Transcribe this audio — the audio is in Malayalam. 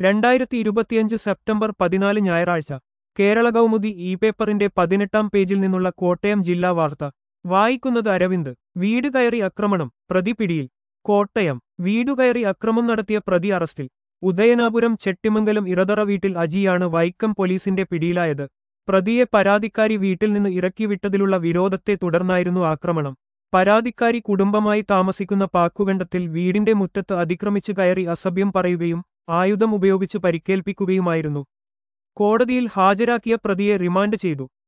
രണ്ടായിരത്തി ഇരുപത്തിയഞ്ച് സെപ്റ്റംബർ പതിനാല് ഞായറാഴ്ച കേരള കൗമുദി ഇ പേപ്പറിന്റെ പതിനെട്ടാം പേജിൽ നിന്നുള്ള കോട്ടയം ജില്ലാ വാർത്ത വായിക്കുന്നത് അരവിന്ദ് വീട് കയറി ആക്രമണം പ്രതി പിടിയിൽ കോട്ടയം വീടുകയറി അക്രമം നടത്തിയ പ്രതി അറസ്റ്റിൽ ഉദയനാപുരം ചെട്ടിമംഗലം ഇറതറ വീട്ടിൽ അജിയാണ് വൈക്കം പോലീസിന്റെ പിടിയിലായത് പ്രതിയെ പരാതിക്കാരി വീട്ടിൽ നിന്ന് ഇറക്കിവിട്ടതിലുള്ള വിരോധത്തെ തുടർന്നായിരുന്നു ആക്രമണം പരാതിക്കാരി കുടുംബമായി താമസിക്കുന്ന പാക്കുകണ്ടത്തിൽ വീടിന്റെ മുറ്റത്ത് അതിക്രമിച്ചു കയറി അസഭ്യം പറയുകയും ആയുധം ഉപയോഗിച്ച് പരിക്കേൽപ്പിക്കുകയുമായിരുന്നു കോടതിയിൽ ഹാജരാക്കിയ പ്രതിയെ റിമാൻഡ് ചെയ്തു